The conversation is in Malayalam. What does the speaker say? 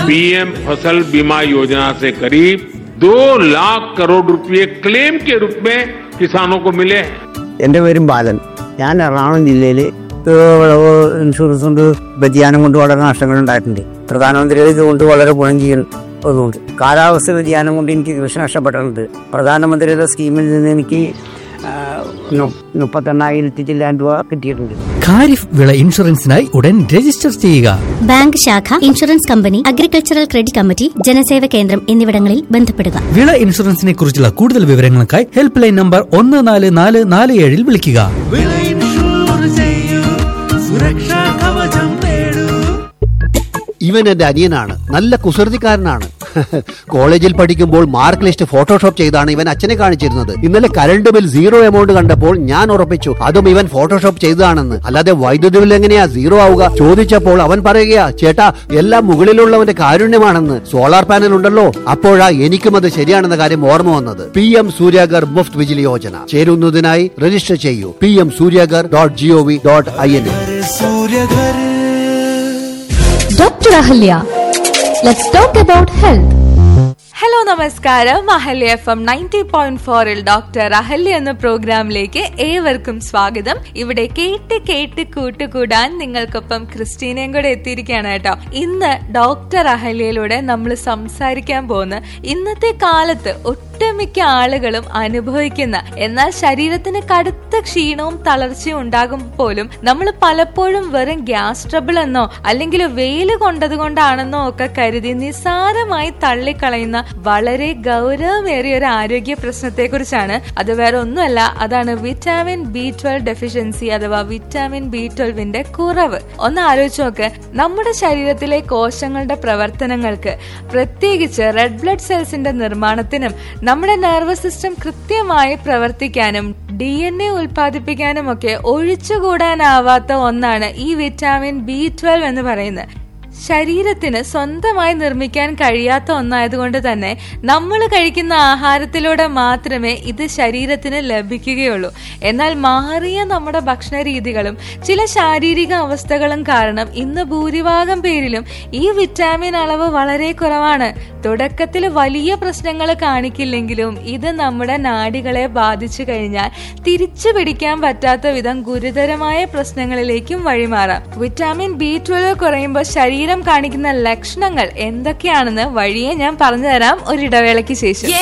पीएम फसल बीमा योजना से करीब दो लाख करोड़ रुपए क्लेम के रूप में किसानों को मिले हैं എൻ്റെ പേരും ബാലൻ ഞാൻ എറണാകുളം ജില്ലയിൽ വിളവ് ഇൻഷുറൻസ് കൊണ്ട് വ്യതിയാനം കൊണ്ട് വളരെ നഷ്ടങ്ങൾ ഉണ്ടായിട്ടുണ്ട് പ്രധാനമന്ത്രിയുടെ ഇതുകൊണ്ട് വളരെ ഗുണം ചെയ്യുന്നതുകൊണ്ട് കാലാവസ്ഥ വ്യതിയാനം കൊണ്ട് എനിക്ക് കൃഷി നഷ്ടപ്പെട്ടിട്ടുണ്ട് പ്രധാനമന്ത്രിയുടെ സ്കീമിൽ നിന്ന് എനിക്ക് ആ, നു- മുപ്പത്തെണ്ണായിരത്തി ചില്ലാൻ രൂപ കിട്ടിയിട്ടുണ്ട് ഖാരിഫ് വിള ഇൻഷുറൻസിനായി ഉടൻ രജിസ്റ്റർ ചെയ്യുക ബാങ്ക് ശാഖ insurance company agricultural credit committee Janaseva Kendram എന്നിവിടങ്ങളിൽ ബന്ധപ്പെടുക വിള ഇൻഷുറൻസിനെ കുറിച്ചുള്ള കൂടുതൽ വിവരങ്ങൾക്കായി ഹെൽപ്പ് ലൈൻ നമ്പർ ഒന്ന് നാല് നാല് നാല് ഏഴിൽ വിളിക്കുക വിള ഇൻഷൂർ ചെയ്യൂ സുരക്ഷാ കവചം നേടൂ ഇവൻ എന്റെ അനിയനാണ് നല്ല കുസൃതിക്കാരനാണ് കോളേജിൽ പഠിക്കുമ്പോൾ മാർക്ക് ലിസ്റ്റ് ഫോട്ടോഷോപ്പ് ചെയ്താണ് ഇവൻ അച്ഛനെ കാണിച്ചിരുന്നത് ഇന്നലെ കറണ്ട് ബിൽ സീറോ എമൗണ്ട് കണ്ടപ്പോൾ ഞാൻ ഉറപ്പിച്ചു അതും ഇവൻ ഫോട്ടോഷോപ്പ് ചെയ്തതാണെന്ന് അല്ലാതെ വൈദ്യുതി ബിൽ എങ്ങനെയാ സീറോ ആവുക ചോദിച്ചപ്പോൾ അവൻ പറയുകയാ ചേട്ടാ എല്ലാം മുകളിലുള്ളവന്റെ കാരുണ്യമാണെന്ന് സോളാർ പാനൽ ഉണ്ടല്ലോ അപ്പോഴാ എനിക്കും അത് ശരിയാണെന്ന കാര്യം ഓർമ്മ വന്നത് പി എം സൂര്യാഗർ മുഫ്ത് വിജിലി യോജന ചേരുന്നതിനായി രജിസ്റ്റർ ചെയ്യൂ P M Suryaghar dot G O V dot I N Suryaghar Dr. Ahalya. Let's talk about health. Hello നമസ്കാരം Ahalya F M ninety point ഫോറിൽ ഡോക്ടർ അഹല്യ എന്ന പ്രോഗ്രാമിലേക്ക് ഏവർക്കും സ്വാഗതം ഇവിടെ കേട്ട് കേട്ട് കൂട്ടുകൂടാൻ നിങ്ങൾക്കൊപ്പം ക്രിസ്റ്റീനയും കൂടെ എത്തിയിരിക്കുകയാണ് കേട്ടോ ഇന്ന് ഡോക്ടർ അഹല്യയിലൂടെ നമ്മൾ സംസാരിക്കാൻ പോകുന്ന ഇന്നത്തെ കാലത്ത് ഒട്ടുമിക്ക ആളുകളും അനുഭവിക്കുന്ന എന്നാൽ ശരീരത്തിന് കടുത്ത ക്ഷീണവും തളർച്ചയും ഉണ്ടാകും പോലും നമ്മൾ പലപ്പോഴും വെറും ഗ്യാസ് ട്രബിൾ എന്നോ അല്ലെങ്കിൽ വെയിൽ കൊണ്ടത് കൊണ്ടാണെന്നോ ഒക്കെ കരുതി നിസ്സാരമായി തള്ളിക്കളയുന്ന വളരെ ഗൗരവമേറിയ ഒരു ആരോഗ്യ പ്രശ്നത്തെ കുറിച്ചാണ് അത് വേറെ ഒന്നുമല്ല അതാണ് വിറ്റാമിൻ ബി ട്വൽവ് ഡെഫിഷ്യൻസി അഥവാ വിറ്റാമിൻ ബി ട്വൽവിന്റെ കുറവ് ഒന്ന് ആലോചിച്ച് നോക്ക് നമ്മുടെ ശരീരത്തിലെ കോശങ്ങളുടെ പ്രവർത്തനങ്ങൾക്ക് പ്രത്യേകിച്ച് റെഡ് ബ്ലഡ് സെൽസിന്റെ നിർമ്മാണത്തിനും നമ്മുടെ നെർവസ് സിസ്റ്റം കൃത്യമായി പ്രവർത്തിക്കാനും ഡി എൻ എ ഉൽപ്പാദിപ്പിക്കാനും ഒക്കെ ഒഴിച്ചുകൂടാനാവാത്ത ഒന്നാണ് ഈ വിറ്റാമിൻ ബി ട്വൽവ് എന്ന് പറയുന്നത് ശരീരത്തിന് സ്വന്തമായി നിർമ്മിക്കാൻ കഴിയാത്ത ഒന്നായതുകൊണ്ട് തന്നെ നമ്മൾ കഴിക്കുന്ന ആഹാരത്തിലൂടെ മാത്രമേ ഇത് ശരീരത്തിന് ലഭിക്കുകയുള്ളൂ എന്നാൽ മാറിയ നമ്മുടെ ഭക്ഷണ രീതികളും ചില ശാരീരിക അവസ്ഥകളും കാരണം ഇന്ന് ഭൂരിഭാഗം പേരിലും ഈ വിറ്റാമിൻ അളവ് വളരെ കുറവാണ് തുടക്കത്തിൽ വലിയ പ്രശ്നങ്ങൾ കാണിക്കില്ലെങ്കിലും ഇത് നമ്മുടെ നാഡികളെ ബാധിച്ചു കഴിഞ്ഞാൽ തിരിച്ചു പിടിക്കാൻ പറ്റാത്ത വിധം ഗുരുതരമായ പ്രശ്നങ്ങളിലേക്കും വഴിമാറാം വിറ്റാമിൻ ബി ട്വൽവ് കുറയുമ്പോൾ ശരീരം കാണിക്കുന്ന ലക്ഷണങ്ങൾ എന്തൊക്കെയാണെന്ന് വഴിയെ ഞാൻ പറഞ്ഞുതരാം ഒരിടവേളയ്ക്ക് ശേഷം